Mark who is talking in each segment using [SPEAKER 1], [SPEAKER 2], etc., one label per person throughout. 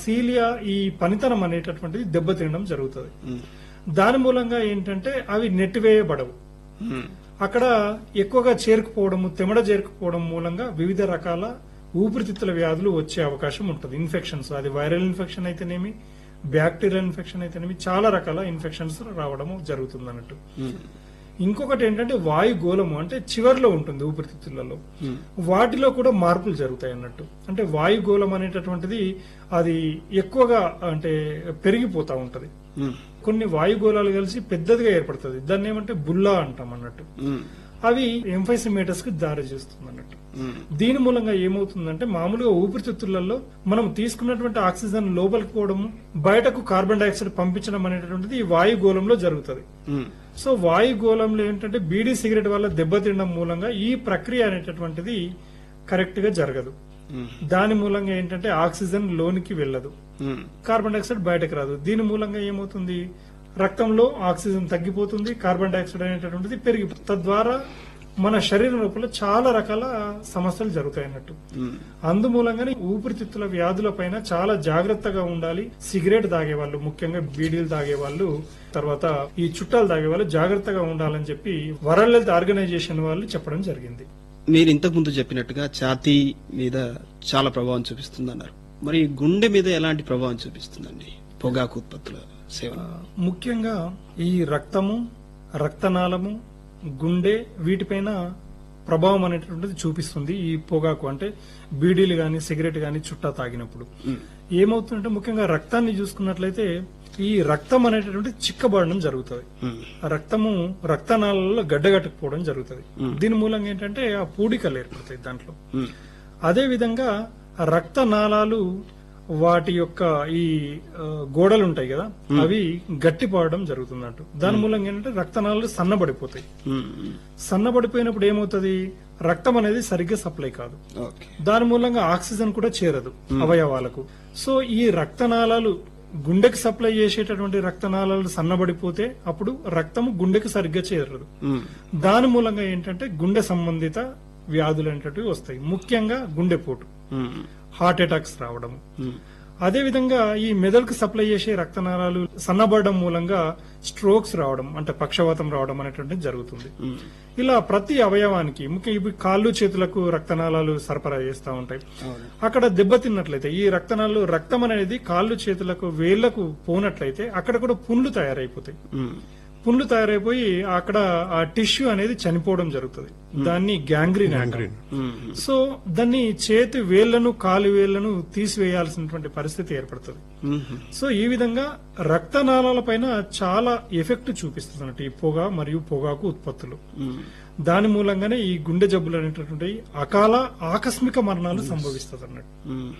[SPEAKER 1] Cilia ఈ పనితనం అనేటటువంటిది దెబ్బతినడం జరుగుతుంది దాని మూలంగా ఏంటంటే అవి నెట్టివేయబడవు అక్కడ ఎక్కువగా చేరుకుపోవడము తెమడ చేరుకుపోవడం మూలంగా వివిధ రకాల ఊపిరితిత్తుల వ్యాధులు వచ్చే అవకాశం ఉంటుంది ఇన్ఫెక్షన్స్ అది వైరల్ ఇన్ఫెక్షన్ అయితేనేమి బ్యాక్టీరియల్ ఇన్ఫెక్షన్ అయితేనేమి చాలా రకాల ఇన్ఫెక్షన్స్ రావడము జరుగుతుంది అన్నట్టు ఇంకొకటి ఏంటంటే వాయు గోళము అంటే చివర్లో ఉంటుంది ఊపిరితిత్తులలో వాటిలో కూడా మార్పులు జరుగుతాయి అన్నట్టు అంటే వాయు గోళం అనేటటువంటిది అది ఎక్కువగా అంటే పెరిగిపోతా ఉంటది కొన్ని వాయుగోళాలు కలిసి పెద్దదిగా ఏర్పడుతుంది దాన్ని ఏమంటే బుల్లా అంటాం అన్నట్టు అవి ఎంఫైసిమేటర్స్ కి దారి చేస్తుంది అన్నట్టు దీని మూలంగా ఏమవుతుందంటే మామూలుగా ఊపిరితిత్తులలో మనం తీసుకున్నటువంటి ఆక్సిజన్ లోపలికి పోవడము బయటకు కార్బన్ డైఆక్సైడ్ పంపించడం అనేటటువంటిది ఈ వాయుగోళంలో జరుగుతుంది సో వాయుగోళంలో ఏంటంటే బీడీ సిగరెట్ వల్ల దెబ్బతినడం మూలంగా ఈ ప్రక్రియ అనేటటువంటిది కరెక్ట్ గా జరగదు దాని మూలంగా ఏంటంటే ఆక్సిజన్ లోనికి వెళ్ళదు కార్బన్ డైఆక్సైడ్ బయటకు రాదు దీని మూలంగా ఏమవుతుంది రక్తంలో ఆక్సిజన్ తగ్గిపోతుంది కార్బన్ డైఆక్సైడ్ అనేటటువంటిది పెరిగి తద్వారా మన శరీరం లోపల చాలా రకాల సమస్యలు జరుగుతాయి అన్నట్టు అందుమూలంగానే ఊపిరితిత్తుల వ్యాధుల పైన చాలా జాగ్రత్తగా ఉండాలి సిగరెట్ తాగే వాళ్ళు ముఖ్యంగా బీడీలు తాగే వాళ్ళు తర్వాత ఈ చుట్టాలు తాగే వాళ్ళు జాగ్రత్తగా ఉండాలని చెప్పి వరల్డ్ హెల్త్ ఆర్గనైజేషన్ వాళ్ళు చెప్పడం జరిగింది
[SPEAKER 2] మీరు ఇంతకు ముందు చెప్పినట్టుగా ఛాతీ మీద చాలా ప్రభావం చూపిస్తుంది అన్నారు మరి గుండె మీద ఎలాంటి ప్రభావం చూపిస్తుందండి పొగాకు ఉత్పత్తుల సేవన
[SPEAKER 1] ముఖ్యంగా ఈ రక్తము రక్తనాళము గుండె వీటిపైన ప్రభావం అనేటువంటిది చూపిస్తుంది ఈ పొగాకు అంటే బీడీలు గాని సిగరెట్ గాని చుట్టా తాగినప్పుడు ఏమవుతుందంటే ముఖ్యంగా రక్తాన్ని చూసుకున్నట్లయితే ఈ రక్తం అనేటటువంటి చిక్కబడడం జరుగుతుంది రక్తము రక్తనాళాలలో గడ్డగట్టుకుపోవడం జరుగుతుంది దీని మూలంగా ఏంటంటే ఆ పూడికలు ఏర్పడతాయి దాంట్లో అదే విధంగా రక్తనాళాలు వాటి యొక్క ఈ ఆ, గోడలు ఉంటాయి కదా అవి గట్టిపడడం జరుగుతున్నట్టు దాని మూలంగా ఏంటంటే రక్తనాళాలు సన్నబడిపోతాయి సన్నబడిపోయినప్పుడు ఏమవుతుంది రక్తం అనేది సరిగ్గా సప్లై కాదు
[SPEAKER 2] ఓకే
[SPEAKER 1] దాని మూలంగా ఆక్సిజన్ కూడా చేరదు అవయవాలకు సో ఈ రక్తనాళాలు గుండెకి సప్లై చేసేటటువంటి రక్తనాళాలు సన్నబడిపోతే అప్పుడు రక్తము గుండెకి సరిగ్గా చేరదు దాని మూలంగా ఏంటంటే గుండె సంబంధిత వ్యాధులు అనేటవి వస్తాయి ముఖ్యంగా గుండెపోటు హార్ట్ అటాక్స్ రావడం అదే విధంగా ఈ మెదడుకు సప్లై చేసే రక్తనాళాలు సన్నబడడం మూలంగా స్ట్రోక్స్ రావడం అంటే పక్షవాతం రావడం అనేటువంటిది జరుగుతుంది ఇలా ప్రతి అవయవానికి ముఖ్యంగా ఇప్పుడు కాళ్ళు చేతులకు రక్తనాళాలు సరఫరా చేస్తూ ఉంటాయి అక్కడ దెబ్బతిన్నట్లయితే ఈ రక్తనాళాలు రక్తం అనేది కాళ్ళు చేతులకు వేళ్లకు పోనట్లయితే అక్కడ కూడా పుండ్లు తయారైపోతాయి పుండ్లు తయారైపోయి అక్కడ ఆ టిష్యూ అనేది చనిపోవడం జరుగుతుంది దాన్ని గ్యాంగ్రీన్ అంటాం. సో దాన్ని చేతి వేళ్లను కాలు వేళ్లను తీసివేయాల్సినటువంటి పరిస్థితి ఏర్పడుతుంది సో ఈ విధంగా రక్తనాళాల పైన చాలా ఎఫెక్ట్ చూపిస్తుంది అన్నట్టు ఈ పొగ మరియు పొగాకు ఉత్పత్తులు దాని మూలంగానే ఈ గుండె జబ్బులు అనేటటువంటి అకాల ఆకస్మిక మరణాలు సంభవిస్తుంది అన్నట్టు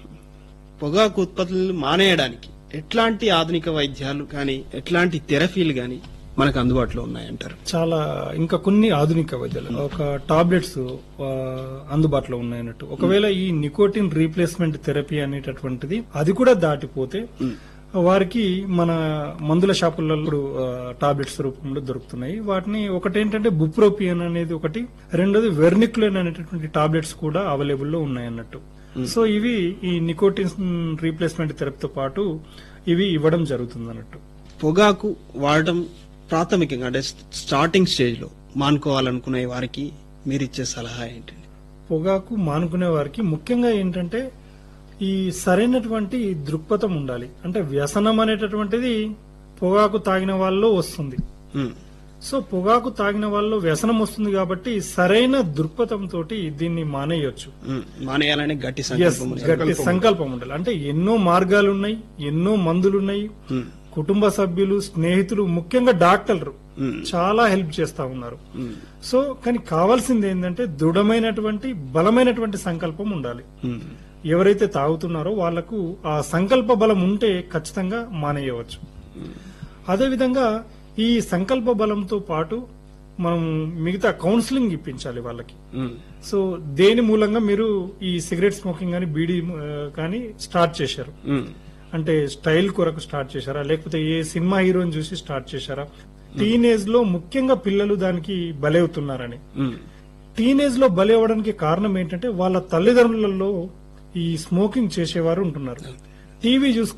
[SPEAKER 2] పొగాకు ఉత్పత్తులు మానేయడానికి ఎట్లాంటి ఆధునిక వైద్యాలు కానీ ఎట్లాంటి థెరపీలు కానీ మనకు అందుబాటులో ఉన్నాయంటారు
[SPEAKER 1] చాలా ఇంకా కొన్ని ఆధునిక వైద్యాలు ఒక టాబ్లెట్స్ ఆ, అందుబాటులో ఉన్నాయన్నట్టు ఒకవేళ ఈ నికోటిన్ రీప్లేస్మెంట్ థెరపీ అనేటటువంటిది అది కూడా దాటిపోతే వారికి మన మందుల షాపులలో ఇప్పుడు టాబ్లెట్స్ రూపంలో దొరుకుతున్నాయి వాటిని ఒకటి ఏంటంటే బుప్రోపియన్ అనేది ఒకటి రెండోది వెర్నిక్యులన్ అనేటటువంటి టాబ్లెట్స్ కూడా అవైలబుల్ లో ఉన్నాయి అన్నట్టు సో ఇవి ఈ నికోటిన్ రీప్లేస్మెంట్ థెరపీతో పాటు ఇవి ఇవ్వడం జరుగుతుంది అన్నట్టు
[SPEAKER 2] పొగాకు వాడటం ప్రాథమికంగా అంటే స్టార్టింగ్ స్టేజ్ లో మానుకోవాలనుకునే వారికి మీరు ఇచ్చే సలహా ఏంటండి
[SPEAKER 1] పొగాకు మానుకునే వారికి ముఖ్యంగా ఏంటంటే ఈ సరైనటువంటి దృక్పథం ఉండాలి అంటే వ్యసనం అనేటటువంటిది పొగాకు తాగిన వాళ్ళలో వస్తుంది
[SPEAKER 2] ఉమ్,
[SPEAKER 1] సో పొగాకు తాగిన వాళ్ళలో వ్యసనం వస్తుంది కాబట్టి సరైన దృక్పథం తోటి దీన్ని మానేయొచ్చు
[SPEAKER 2] ఉమ్, మానేయాలనే గట్టి
[SPEAKER 1] Yes,
[SPEAKER 2] సంకల్పం ఉంది.
[SPEAKER 1] గట్టి సంకల్పం ఉండాలి అంటే ఎన్నో మార్గాలు ఉన్నాయి ఎన్నో మందులు ఉన్నాయి
[SPEAKER 2] ఉమ్,
[SPEAKER 1] కుటుంబ సభ్యులు స్నేహితులు ముఖ్యంగా డాక్టర్లు
[SPEAKER 2] ఉమ్,
[SPEAKER 1] చాలా హెల్ప్ చేస్తా ఉన్నారు
[SPEAKER 2] ఉమ్,
[SPEAKER 1] సో కానీ కావాల్సింది ఏంటంటే దృఢమైనటువంటి బలమైనటువంటి సంకల్పం ఉండాలి
[SPEAKER 2] ఉమ్,
[SPEAKER 1] ఎవరైతే తాగుతున్నారో వాళ్లకు ఆ సంకల్ప బలం ఉంటే ఖచ్చితంగా మానేయవచ్చు అదేవిధంగా ఈ సంకల్ప బలంతో పాటు మనం మిగతా కౌన్సిలింగ్ ఇప్పించాలి వాళ్ళకి
[SPEAKER 2] ఉమ్,
[SPEAKER 1] సో దేని మూలంగా మీరు ఈ సిగరెట్ స్మోకింగ్ కానీ బీడీ ఆ, కానీ స్టార్ట్ చేశారు
[SPEAKER 2] ఉమ్,
[SPEAKER 1] అంటే స్టైల్ కొరకు స్టార్ట్ చేశారా లేకపోతే ఏ సినిమా హీరోని చూసి స్టార్ట్ చేశారా టీనేజ్ లో ముఖ్యంగా పిల్లలు దానికి బలవుతున్నారని
[SPEAKER 2] ఉమ్,
[SPEAKER 1] టీనేజ్ లో బలి అవ్వడానికి కారణం ఏంటంటే వాళ్ళ తల్లిదండ్రులలో ఈ స్మోకింగ్ చేసేవారు ఉంటున్నారు టీవీ చూసుకుంటే